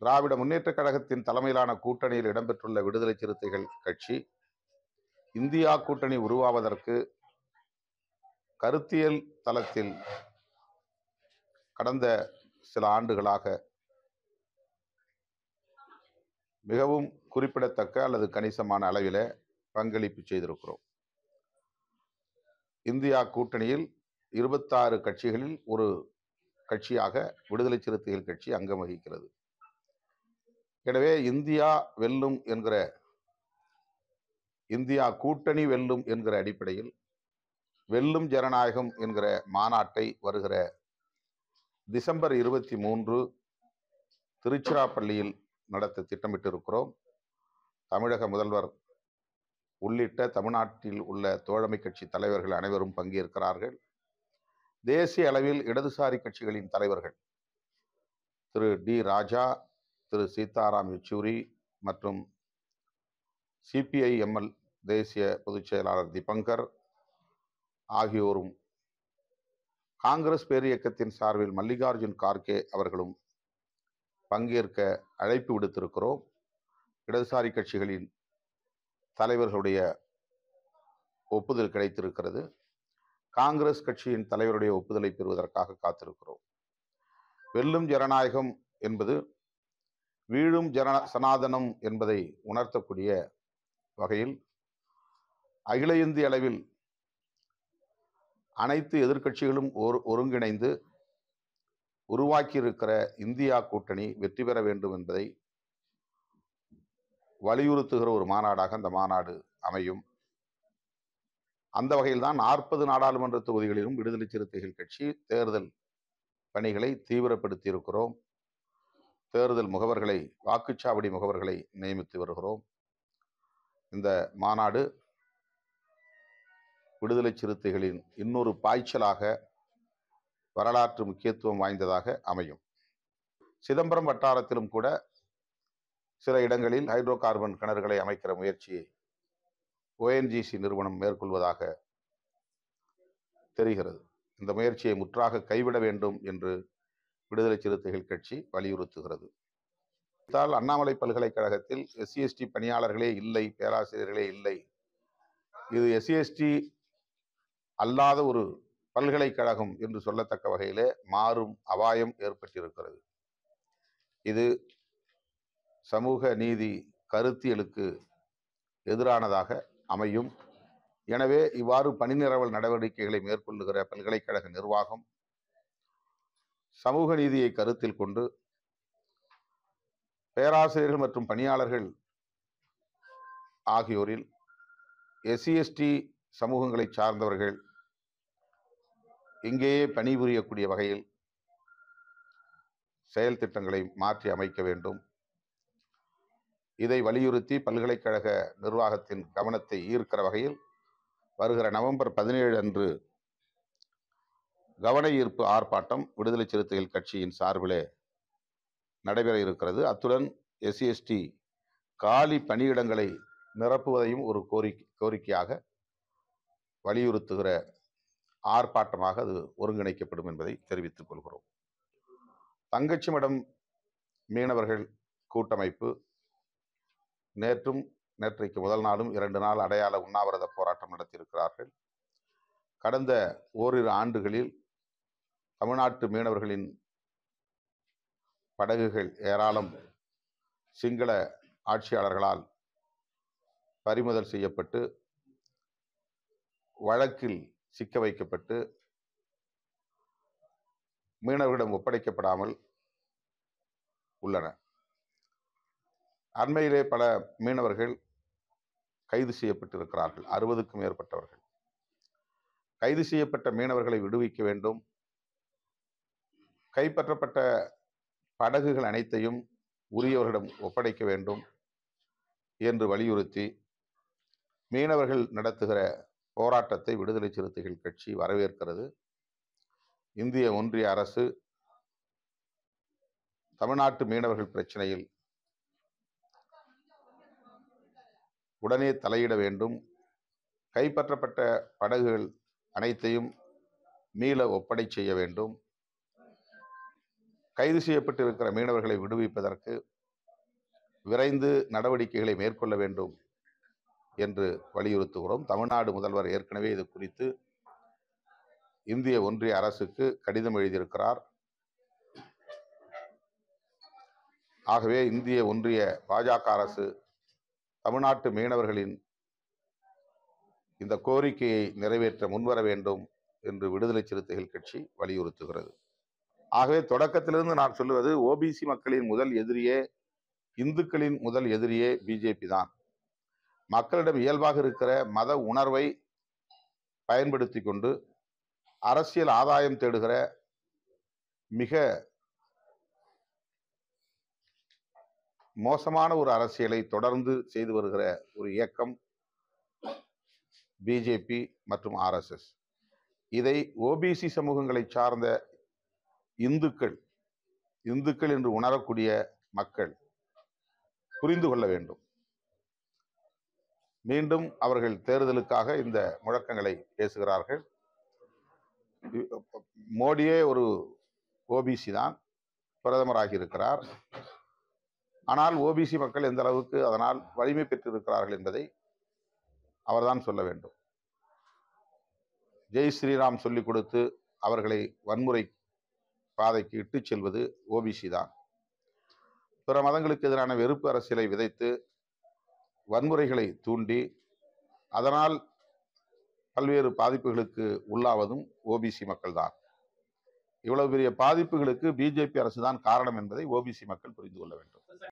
திராவிட முன்னேற்றக் கழகத்தின் தலைமையிலான கூட்டணியில் இடம்பெற்றுள்ள விடுதலை சிறுத்தைகள் கட்சி இந்தியா கூட்டணி உருவாவதற்கு கருத்தியல் தளத்தில் கடந்த சில ஆண்டுகளாக மிகவும் குறிப்பிடத்தக்க அல்லது கணிசமான அளவிலே பங்களிப்பு செய்திருக்கிறோம் இந்தியா கூட்டணியில் இருபத்தாறு கட்சிகளில் ஒரு கட்சியாக விடுதலை சிறுத்தைகள் கட்சி அங்கம் வகிக்கிறது எனவே இந்தியா வெல்லும் என்கிற இந்தியா கூட்டணி வெல்லும் என்கிற அடிப்படையில் வெல்லும் ஜனநாயகம் என்கிற மாநாட்டை வருகிற டிசம்பர் இருபத்தி மூன்று திருச்சிராப்பள்ளியில் நடத்த திட்டமிட்டிருக்கிறோம் தமிழக முதல்வர் உள்ளிட்ட தமிழ்நாட்டில் உள்ள தோழமை கட்சி தலைவர்கள் அனைவரும் பங்கேற்கிறார்கள் தேசிய அளவில் இடதுசாரி கட்சிகளின் தலைவர்கள் திரு டி ராஜா திரு சீதாராம் யெச்சூரி மற்றும் சிபிஐ எம்எல் தேசிய பொதுச் செயலாளர் திபங்கர் ஆகியோரும் காங்கிரஸ் பேரியக்கத்தின் சார்பில் மல்லிகார்ஜுன் கார்கே அவர்களும் பங்கேற்க அழைப்பு விடுத்திருக்கிறோம் இடதுசாரி கட்சிகளின் தலைவர்களுடைய ஒப்புதல் கிடைத்திருக்கிறது காங்கிரஸ் கட்சியின் தலைவருடைய ஒப்புதலை பெறுவதற்காக காத்திருக்கிறோம் வெல்லும் ஜனநாயகம் என்பது வீழும் ஜன சனாதனம் என்பதை உணர்த்தக்கூடிய வகையில் அகில இந்திய அளவில் அனைத்து எதிர்க்கட்சிகளும் ஒரு ஒருங்கிணைந்து உருவாக்கியிருக்கிற இந்தியா கூட்டணி வெற்றி பெற வேண்டும் என்பதை வலியுறுத்துகிற ஒரு மாநாடாக அந்த மாநாடு அமையும் அந்த வகையில் தான் நாற்பது நாடாளுமன்ற தொகுதிகளிலும் விடுதலை சிறுத்தைகள் கட்சி தேர்தல் பணிகளை தீவிரப்படுத்தி இருக்கிறோம் தேர்தல் முகவர்களை வாக்குச்சாவடி முகவர்களை நியமித்து வருகிறோம் இந்த மாநாடு விடுதலை சிறுத்தைகளின் இன்னொரு பாய்ச்சலாக வரலாற்று முக்கியத்துவம் வாய்ந்ததாக அமையும் சிதம்பரம் வட்டாரத்திலும் கூட சில இடங்களில் ஹைட்ரோ கார்பன் கிணறுகளை அமைக்கிற முயற்சியை ஓஎன்ஜிசி நிறுவனம் மேற்கொள்வதாக தெரிகிறது இந்த முயற்சியை முற்றாக கைவிட வேண்டும் என்று விடுதலை சிறுத்தைகள் கட்சி வலியுறுத்துகிறது தால் அண்ணாமலை பல்கலைக்கழகத்தில் எஸ்சி எஸ்டி பணியாளர்களே இல்லை பேராசிரியர்களே இல்லை இது எஸ்சி எஸ்டி அல்லாத ஒரு பல்கலைக்கழகம் என்று சொல்லத்தக்க வகையிலே மாறும் அபாயம் ஏற்பட்டிருக்கிறது இது சமூக நீதி கருத்தியலுக்கு எதிரானதாக அமையும் எனவே இவ்வாறு பணி நிரவல் நடவடிக்கைகளை மேற்கொள்ளுகிற பல்கலைக்கழக நிர்வாகம் சமூக நீதியை கருத்தில் கொண்டு பேராசிரியர்கள் மற்றும் பணியாளர்கள் ஆகியோரில் எஸ்சி எஸ்டி சமூகங்களை சார்ந்தவர்கள் இங்கேயே பணிபுரியக்கூடிய வகையில் செயல் திட்டங்களை மாற்றி அமைக்க வேண்டும் இதை வலியுறுத்தி பல்கலைக்கழக நிர்வாகத்தின் கவனத்தை ஈர்க்கிற வகையில் வருகிற நவம்பர் பதினேழு அன்று கவன ஈர்ப்பு ஆர்ப்பாட்டம் விடுதலை சிறுத்தைகள் கட்சியின் சார்பிலே நடைபெற இருக்கிறது அத்துடன் எஸ்சி எஸ்டி காலி பணியிடங்களை நிரப்புவதையும் ஒரு கோரிக்கை கோரிக்கையாக வலியுறுத்துகிற ஆர்ப்பாட்டமாக அது ஒருங்கிணைக்கப்படும் என்பதை தெரிவித்துக் கொள்கிறோம் தங்கச்சி மடம் மீனவர்கள் கூட்டமைப்பு நேற்றும் நேற்றைக்கு முதல் நாளும் இரண்டு நாள் அடையாள உண்ணாவிரத போராட்டம் நடத்தியிருக்கிறார்கள் கடந்த ஓரிரு ஆண்டுகளில் தமிழ்நாட்டு மீனவர்களின் படகுகள் ஏராளம் சிங்கள ஆட்சியாளர்களால் பறிமுதல் செய்யப்பட்டு வழக்கில் சிக்க வைக்கப்பட்டு மீனவர்களிடம் ஒப்படைக்கப்படாமல் உள்ளன அண்மையிலே பல மீனவர்கள் கைது செய்யப்பட்டிருக்கிறார்கள் அறுபதுக்கும் மேற்பட்டவர்கள் கைது செய்யப்பட்ட மீனவர்களை விடுவிக்க வேண்டும் கைப்பற்றப்பட்ட படகுகள் அனைத்தையும் உரியவர்களிடம் ஒப்படைக்க வேண்டும் என்று வலியுறுத்தி மீனவர்கள் நடத்துகிற போராட்டத்தை விடுதலை சிறுத்தைகள் கட்சி வரவேற்கிறது இந்திய ஒன்றிய அரசு தமிழ்நாட்டு மீனவர்கள் பிரச்சனையில் உடனே தலையிட வேண்டும் கைப்பற்றப்பட்ட படகுகள் அனைத்தையும் மீள ஒப்படை செய்ய வேண்டும் கைது செய்யப்பட்டிருக்கிற மீனவர்களை விடுவிப்பதற்கு விரைந்து நடவடிக்கைகளை மேற்கொள்ள வேண்டும் என்று வலியுறுத்துகிறோம் தமிழ்நாடு முதல்வர் ஏற்கனவே இது குறித்து இந்திய ஒன்றிய அரசுக்கு கடிதம் எழுதியிருக்கிறார் ஆகவே இந்திய ஒன்றிய பாஜக அரசு தமிழ்நாட்டு மீனவர்களின் இந்த கோரிக்கையை நிறைவேற்ற முன்வர வேண்டும் என்று விடுதலை சிறுத்தைகள் கட்சி வலியுறுத்துகிறது ஆகவே தொடக்கத்திலிருந்து நான் சொல்லுவது ஓபிசி மக்களின் முதல் எதிரியே இந்துக்களின் முதல் எதிரியே பிஜேபி தான் மக்களிடம் இயல்பாக இருக்கிற மத உணர்வை பயன்படுத்தி கொண்டு அரசியல் ஆதாயம் தேடுகிற மிக மோசமான ஒரு அரசியலை தொடர்ந்து செய்து வருகிற ஒரு இயக்கம் பிஜேபி மற்றும் ஆர்எஸ்எஸ் இதை ஓபிசி சமூகங்களை சார்ந்த இந்துக்கள் இந்துக்கள் என்று உணரக்கூடிய மக்கள் புரிந்து கொள்ள வேண்டும் மீண்டும் அவர்கள் தேர்தலுக்காக இந்த முழக்கங்களை பேசுகிறார்கள் மோடியே ஒரு ஓபிசி தான் பிரதமராகி இருக்கிறார் ஆனால் ஓபிசி மக்கள் எந்த அளவுக்கு அதனால் வலிமை பெற்றிருக்கிறார்கள் என்பதை அவர்தான் சொல்ல வேண்டும் ஜெய் ஸ்ரீராம் சொல்லிக் கொடுத்து அவர்களை வன்முறை பாதைக்கு இட்டுச் செல்வது ஓபிசி தான் பிற மதங்களுக்கு எதிரான வெறுப்பு அரசியலை விதைத்து வன்முறைகளை தூண்டி அதனால் பல்வேறு பாதிப்புகளுக்கு உள்ளாவதும் ஓபிசி மக்கள் தான் இவ்வளவு பெரிய பாதிப்புகளுக்கு பிஜேபி அரசு தான் காரணம் என்பதை ஓபிசி மக்கள் புரிந்து கொள்ள வேண்டும்